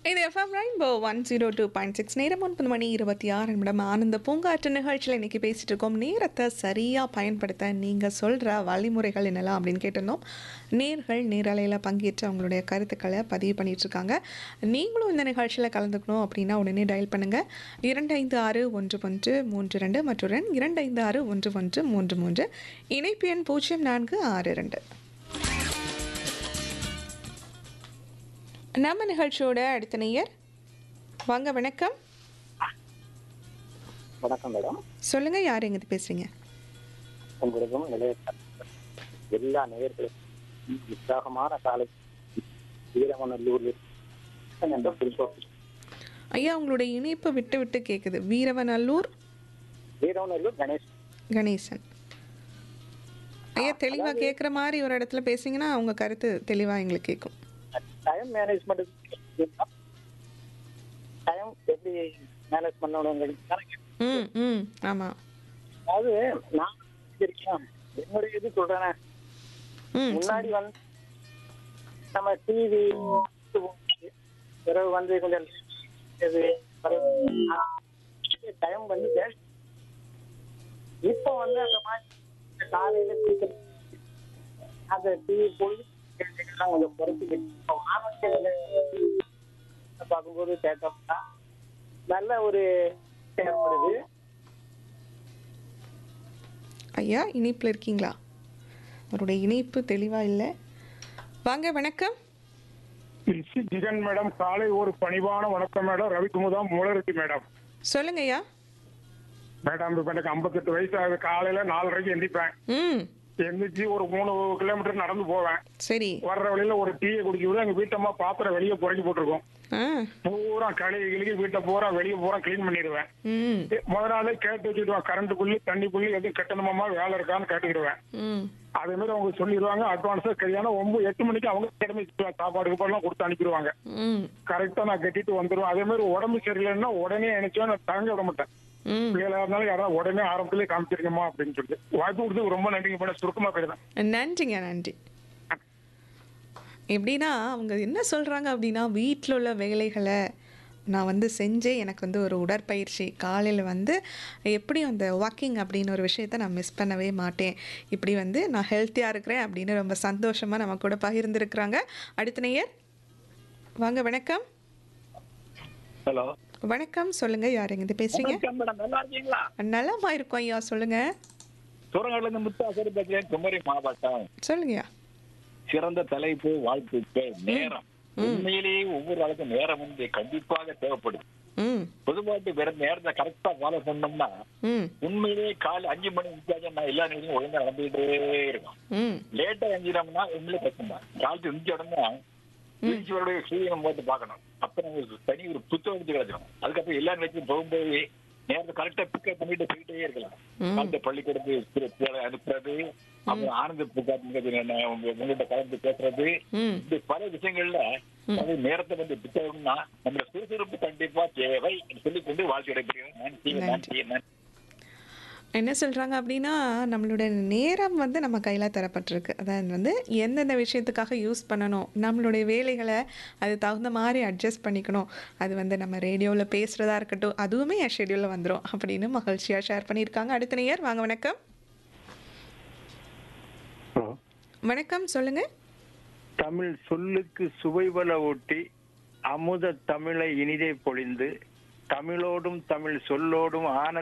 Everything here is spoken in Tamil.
இது FM rainbow one zero two point six நேரம் ஒன்பது மணி இருபத்தி ஆறு நிமிடம் ஆனந்த பூங்காற்று நிகழ்ச்சியில் இன்றைக்கி பேசிகிட்டு இருக்கோம் நேரத்தை சரியாக பயன்படுத்த நீங்கள் சொல்கிற வழிமுறைகள் என்னலாம் அப்படின்னு கேட்டிருந்தோம் நேர்கள் நேரலையில் பங்கேற்று அவங்களுடைய கருத்துக்களை பதிவு பண்ணிட்டு இருக்காங்க நீங்களும் இந்த நிகழ்ச்சியில் கலந்துக்கணும் அப்படின்னா உடனே டயல் பண்ணுங்கள் இரண்டு ஐந்து ஆறு ஒன்று ஒன்று மூன்று ரெண்டு மற்றும் எண் இரண்டு ஐந்து ஆறு ஒன்று ஒன்று மூன்று மூன்று இணைப்பு எண் பூஜ்ஜியம் நான்கு ஆறு ரெண்டு நம்ம நிகழ்ச்சியோட அடுத்த நேயர் வாங்க வணக்கம் வணக்கம் மேடம் சொல்லுங்க யார் எங்கிட்ட பேசுறீங்க உங்களுக்கும் நிலைய எல்லா நேயர்களும் உற்சாகமான காலை வீரமநல்லூரில் என்ற புதுக்கோட்டை ஐயா உங்களுடைய இணைப்பு விட்டு விட்டு கேட்குது வீரவநல்லூர் வீரமநல்லூர் கணேஷ் கணேசன் ஐயா தெளிவாக கேட்குற மாதிரி ஒரு இடத்துல பேசுனீங்கன்னா உங்க கருத்து தெளிவாக எங்களுக்கு கேட்கும் டைம் மேனேஜ்மெண்ட் டைம் எப்படி மேனேஜ் பண்ணணுங்கிறது ம் ம் ஆமாம் அதாவது நான் இருக்கேன் என்னுடைய இது சொல்றேன் ம் முன்னாடி வந்து நம்ம டிவி பிறகு வந்து கொஞ்சம் இது டைம் வந்து வேஸ்ட் இப்போ வந்து அந்த மாதிரி காலையில சீக்கிரம் அந்த டிவி போய் எல்லாம் கொஞ்சம் குறைச்சிக்கிட்டு இப்போ வானொலியில பார்க்கும்போது கேட்டோம்னா நல்ல ஒரு ஏற்படுது ஐயா இணைப்பில் இருக்கீங்களா அவருடைய இணைப்பு தெளிவாக இல்லை வாங்க வணக்கம் சி ஜிகன் மேடம் காலை ஒரு பணிவான வணக்கம் மேடம் ரவிக்குமுதா மூலரெட்டி மேடம் சொல்லுங்க ஐயா மேடம் இப்ப எனக்கு ஐம்பத்தெட்டு வயசு ஆகுது காலையில நாலரைக்கு எந்திப்பேன் ம் எந்திரிச்சு ஒரு மூணு கிலோமீட்டர் நடந்து போவேன் சரி வர்ற வழியில ஒரு டீயை குடிக்க விட எங்க வீட்டம்மா பாத்திரம் வெளியே புறக்கி போட்டிருக்கோம் ஆ பூரா கழுவி கிழி வீட்டை பூரா வெளியே பூரா க்ளீன் பண்ணிடுவேன் ம் முத நாளே கேட்டு வச்சுடுவேன் கரண்ட் புள்ளி தண்ணி புள்ளி எதுவும் கட்டணமா வேலை இருக்கான்னு கேட்டுக்கிடுவேன் ம் அதே மாதிரி அவங்க சொல்லிடுவாங்க அட்வான்ஸா சரியான ஒன்பது எட்டு மணிக்கு அவங்க கிளம்பி சாப்பாடு கீப்பாடுலாம் கொடுத்து அனுப்பிடுவாங்க ம் கரெக்டா நான் கட்டிட்டு வந்துருவேன் அதே மாதிரி உடம்பு சரியில்லைன்னா உடனே நினைச்சா நான் தங்க விட மாட்டேன் ம் பிள்ளைகளா இருந்தாலும் யாராவது உடனே ஆரம்பத்திலே காமிச்சிருக்கமா அப்படின்னு சொல்லிட்டு வாய்ப்பு கொடுத்து ரொம்ப நன்றிங்க பண்ண சுருக்கமா போயிருந்தேன் நன்றிங்க நன்றி எப்படின்னா அவங்க என்ன சொல்கிறாங்க அப்படின்னா வீட்டில் உள்ள வேலைகளை நான் வந்து செஞ்சே எனக்கு வந்து ஒரு உடற்பயிற்சி காலையில் வந்து எப்படி அந்த வாக்கிங் அப்படின்னு ஒரு விஷயத்த நான் மிஸ் பண்ணவே மாட்டேன் இப்படி வந்து நான் ஹெல்த்தியாக இருக்கிறேன் அப்படின்னு ரொம்ப சந்தோஷமாக நம்ம கூட பகிர்ந்துருக்குறாங்க அடுத்த நேயர் வாங்க வணக்கம் ஹலோ வணக்கம் சொல்லுங்கள் யார் எங்கேருந்து பேசுகிறீங்க வணக்கம் மேடம் நல்லா இருக்கீங்களா நலமா இருக்கோம் ஐயா சொல்லுங்கள் சூரங்காடுல இருந்து முத்தாசரி பேசுறேன் குமரி மாவட்டம் சொல்லுங்கய்யா சிறந்த தலைப்பு வாழ்த்துக்கள் நேரம் உண்மையிலேயே ஒவ்வொரு ஆளுக்கும் நேரம் வந்து கண்டிப்பாக தேவைப்படுது ம் பொதுவாட்டு வேற நேரத்தை கரெக்டா ஃபாலோ பண்ணோம்னா ம் உண்மையிலேயே காலை அஞ்சு மணி முக்காஜ் நான் எல்லா நேரத்தையும் ஒழுங்கா நடந்துகிட்டே இருக்கும் ம் லேட்டா எஞ்சினோம்னா உண்மையிலே கஷ்டம் தான் காலத்து இருந்துச்ச உடனே ஈஸ்வருடைய சூரியனை போட்டு பார்க்கணும் அப்ப நமக்கு தனி ஒரு புத்தகம் எடுத்து கிடைச்சிடும் அதுக்கப்புறம் எல்லா நேரத்தையும் போகும்போது நேரத்தை கரெக்டா பிக்கப் பண்ணிட்டு போயிட்டே இருக்கலாம் ம். அந்த பள்ளிக்கூடத்துக்கு அனுப்புறது அப்புறம் ஆனந்த புக்காத்து உங்கள்கிட்ட கலந்து பேசுறது ம் இந்த பல விஷயங்கள்ல அது நேரத்தை வந்து புத்தகம்னா நம்மள சுறுசுறுப்பு கண்டிப்பா தேவை சொல்லிக் கொண்டு வாழ்க்கை கிடைக்கிறேன் நன்றி நன்றி நன்றி என்ன சொல்கிறாங்க அப்படின்னா நம்மளோட நேரம் வந்து நம்ம கையில் தரப்பட்டிருக்கு அதாவது வந்து எந்தெந்த விஷயத்துக்காக யூஸ் பண்ணணும் நம்மளுடைய வேலைகளை அது தகுந்த மாதிரி அட்ஜஸ்ட் பண்ணிக்கணும் அது வந்து நம்ம ரேடியோவில் பேசுகிறதா இருக்கட்டும் அதுவுமே என் ஷெடியூலில் வந்துடும் அப்படின்னு மகிழ்ச்சியாக ஷேர் பண்ணியிருக்காங்க அடுத்த நேயர் வாங்க வணக்கம் ஹலோ வணக்கம் சொல்லுங்கள் தமிழ் சொல்லுக்கு சுவைபல ஊட்டி அமுத தமிழை இனிதே பொழிந்து தமிழோடும் தமிழ் சொல்லோடும் ஆனந்த